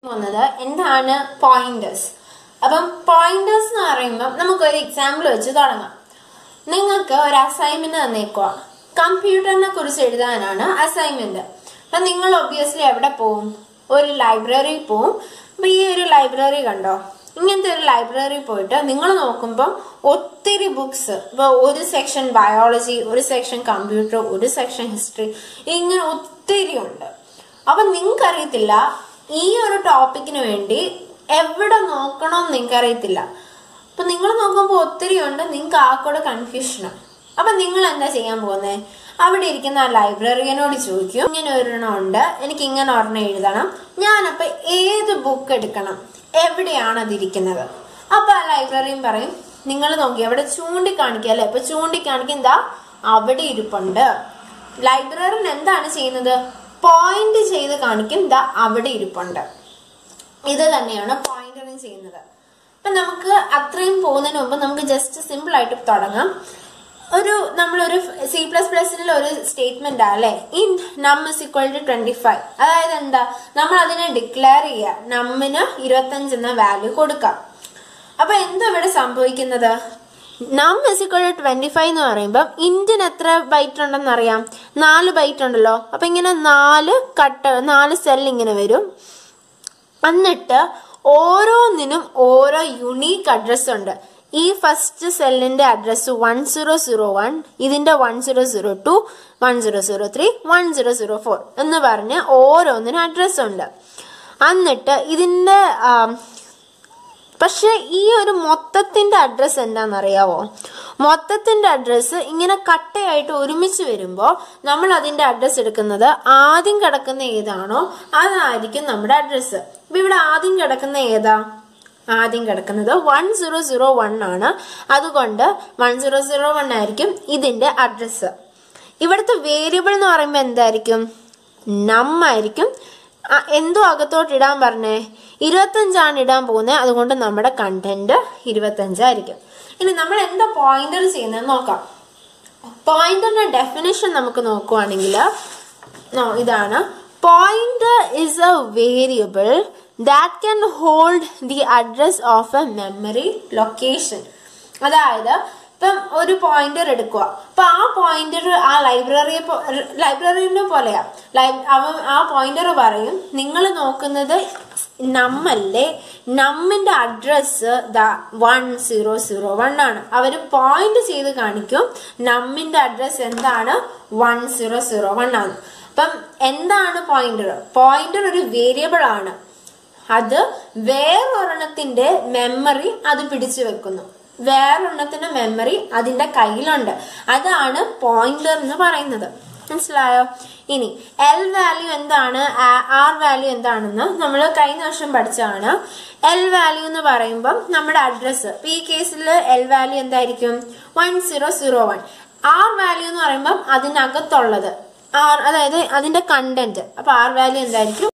പോകുന്നത് എന്താണ് പോയിന്റേഴ്സ് അപ്പം പോയിന്റേഴ്സ് എന്ന് പറയുമ്പോൾ നമുക്കൊരു എക്സാമ്പിൾ വെച്ച് തുടങ്ങാം നിങ്ങൾക്ക് ഒരു അസൈൻമെന്റ് തന്നേക്കുക കമ്പ്യൂട്ടറിനെ കുറിച്ച് എഴുതാനാണ് അസൈൻമെന്റ് അപ്പൊ നിങ്ങൾ ഒബ്വിയസ്ലി എവിടെ പോവും ഒരു ലൈബ്രറി പോവും അപ്പൊ ഈ ഒരു ലൈബ്രറി കണ്ടോ ഇങ്ങനത്തെ ഒരു ലൈബ്രറി പോയിട്ട് നിങ്ങൾ നോക്കുമ്പോൾ ഒത്തിരി ബുക്സ് ഇപ്പൊ ഒരു സെക്ഷൻ ബയോളജി ഒരു സെക്ഷൻ കമ്പ്യൂട്ടർ ഒരു സെക്ഷൻ ഹിസ്റ്ററി ഇങ്ങനെ ഒത്തിരി ഉണ്ട് അപ്പൊ നിങ്ങൾക്ക് അറിയത്തില്ല ഈ ഒരു ടോപ്പിക്കിന് വേണ്ടി എവിടെ നോക്കണം എന്ന് നിങ്ങൾക്ക് അറിയത്തില്ല അപ്പൊ നിങ്ങൾ നോക്കുമ്പോൾ ഒത്തിരി ഉണ്ട് നിങ്ങൾക്ക് ആ കൂടെ കൺഫ്യൂഷനാണ് അപ്പൊ നിങ്ങൾ എന്താ ചെയ്യാൻ പോകുന്നത് അവിടെ ഇരിക്കുന്ന ആ ലൈബ്രറിയനോട് ചോദിക്കും ഇങ്ങനെ ഒരെണ്ണം ഉണ്ട് എനിക്ക് ഇങ്ങനെ ഒരെണ്ണം എഴുതണം ഞാനപ്പോ ഏത് ബുക്ക് എടുക്കണം എവിടെയാണ് അതിരിക്കുന്നത് അപ്പൊ ആ ലൈബ്രറിയൻ പറയും നിങ്ങൾ നോക്കി അവിടെ ചൂണ്ടിക്കാണിക്കുക അല്ലെ ഇപ്പൊ ചൂണ്ടിക്കാണിക്കും എന്താ അവിടെ ഇരിപ്പുണ്ട് ലൈബ്രറിയൻ എന്താണ് ചെയ്യുന്നത് പോയിന്റ് ചെയ്ത് കാണിക്കും ദാ അവിടെ ഇരിപ്പുണ്ട് ഇത് തന്നെയാണ് പോയിന്ററിങ് ചെയ്യുന്നത് അപ്പൊ നമുക്ക് അത്രയും പോകുന്നതിന് മുമ്പ് നമുക്ക് ജസ്റ്റ് സിമ്പിൾ ആയിട്ട് തുടങ്ങാം ഒരു നമ്മളൊരു സി പ്ലസ് പ്ലസിൽ ഒരു സ്റ്റേറ്റ്മെന്റ് അല്ലെ int num is equal to twenty five അതായത് എന്താ നമ്മൾ അതിനെ ഡിക്ലെയർ ചെയ്യുക നമ്മിന് ഇരുപത്തഞ്ച് എന്ന വാല്യൂ കൊടുക്കാം അപ്പൊ എന്താ ഇവിടെ സംഭവിക്കുന്നത് നം ഇസിക്വൽ ട്വന്റി ഫൈവ് എന്ന് പറയുമ്പോൾ ഇന്ത്യൻ എത്ര ബൈറ്റ് ഉണ്ടെന്ന് അറിയാം നാല് ബൈറ്റ് ഉണ്ടല്ലോ അപ്പൊ ഇങ്ങനെ നാല് കട്ട് നാല് സെൽ ഇങ്ങനെ വരും എന്നിട്ട് ഓരോന്നിനും ഓരോ യുണീക്ക് അഡ്രസ് ഉണ്ട് ഈ ഫസ്റ്റ് സെല്ലിന്റെ address one zero zero one ഇതിന്റെ one zero zero two one zero zero three one zero zero four എന്ന് പറഞ്ഞ് ഓരോന്നിനും അഡ്രസ് ഉണ്ട് എന്നിട്ട് ഇതിന്റെ പക്ഷെ ഈ ഒരു മൊത്തത്തിന്റെ അഡ്രസ്സ് എന്താണെന്നറിയാവോ മൊത്തത്തിന്റെ അഡ്രസ്സ് ഇങ്ങനെ കട്ടയായിട്ട് ഒരുമിച്ച് വരുമ്പോൾ നമ്മൾ അതിന്റെ അഡ്രസ്സ് എടുക്കുന്നത് ആദ്യം കിടക്കുന്ന ഏതാണോ അതായിരിക്കും നമ്മുടെ അഡ്രസ്സ് ഇപ്പൊ ഇവിടെ ആദ്യം കിടക്കുന്ന ഏതാ ആദ്യം കിടക്കുന്നത് വൺ സീറോ സീറോ വൺ ആണ് അതുകൊണ്ട് വൺ സീറോ സീറോ വൺ ആയിരിക്കും ഇതിന്റെ അഡ്രസ്സ് ഇവിടുത്തെ വേരിയബിൾ എന്ന് പറയുമ്പോൾ എന്തായിരിക്കും നം ആയിരിക്കും എന്തോ അകത്തോട്ട് ഇടാൻ പറഞ്ഞേ ഇരുപത്തഞ്ചാണ് ഇടാൻ പോകുന്നത് അതുകൊണ്ട് നമ്മുടെ കണ്ടന്റ് ഇരുപത്തഞ്ചായിരിക്കും ഇനി നമ്മൾ എന്താ പോയിന്റർ ചെയ്യുന്നത് നോക്കാം പോയിന്ററിന്റെ ഡെഫിനേഷൻ നമുക്ക് നോക്കുവാണെങ്കിൽ ഇതാണ് pointer is a variable that can hold the address of a memory location അതായത് ഇപ്പം ഒരു പോയിന്റർ എടുക്കുക അപ്പൊ ആ പോയിന്റർ ആ ലൈബ്രറിയെ ലൈബ്രറിനെ പോലെയാ അവൻ ആ പോയിന്റർ പറയും നിങ്ങൾ നോക്കുന്നത് നമ്മല്ലേ നമ്മിന്റെ address the one zero zero one ആണ് അവര് പോയിന്റ് ചെയ്ത് കാണിക്കും നമ്മിന്റെ അഡ്രസ് എന്താണ് വൺ സീറോ സീറോ വൺ ആണ് അപ്പം എന്താണ് പോയിന്റർ പോയിന്റർ ഒരു വേരിയബിൾ ആണ് അത് വേറൊരെണ്ണത്തിന്റെ മെമ്മറി അത് പിടിച്ചു വെക്കുന്നു വേറൊരെണ്ണത്തിന്റെ മെമ്മറി അതിന്റെ കയ്യിലുണ്ട് അതാണ് പോയിന്റർ എന്ന് പറയുന്നത് മനസ്സിലായോ ഇനി എൽ വാല്യൂ എന്താണ് ആർ വാല്യൂ എന്താണെന്ന് നമ്മൾ കഴിഞ്ഞ വർഷം പഠിച്ചതാണ് എൽ വാല്യൂ എന്ന് പറയുമ്പം നമ്മുടെ അഡ്രസ്സ് ഈ കേസിൽ എൽ വാല്യൂ എന്തായിരിക്കും one zero zero one R value എന്ന് പറയുമ്പം അതിനകത്തുള്ളത് ആർ അതായത് അതിന്റെ കണ്ടന്റ് അപ്പൊ ആർ വാല്യൂ എന്തായിരിക്കും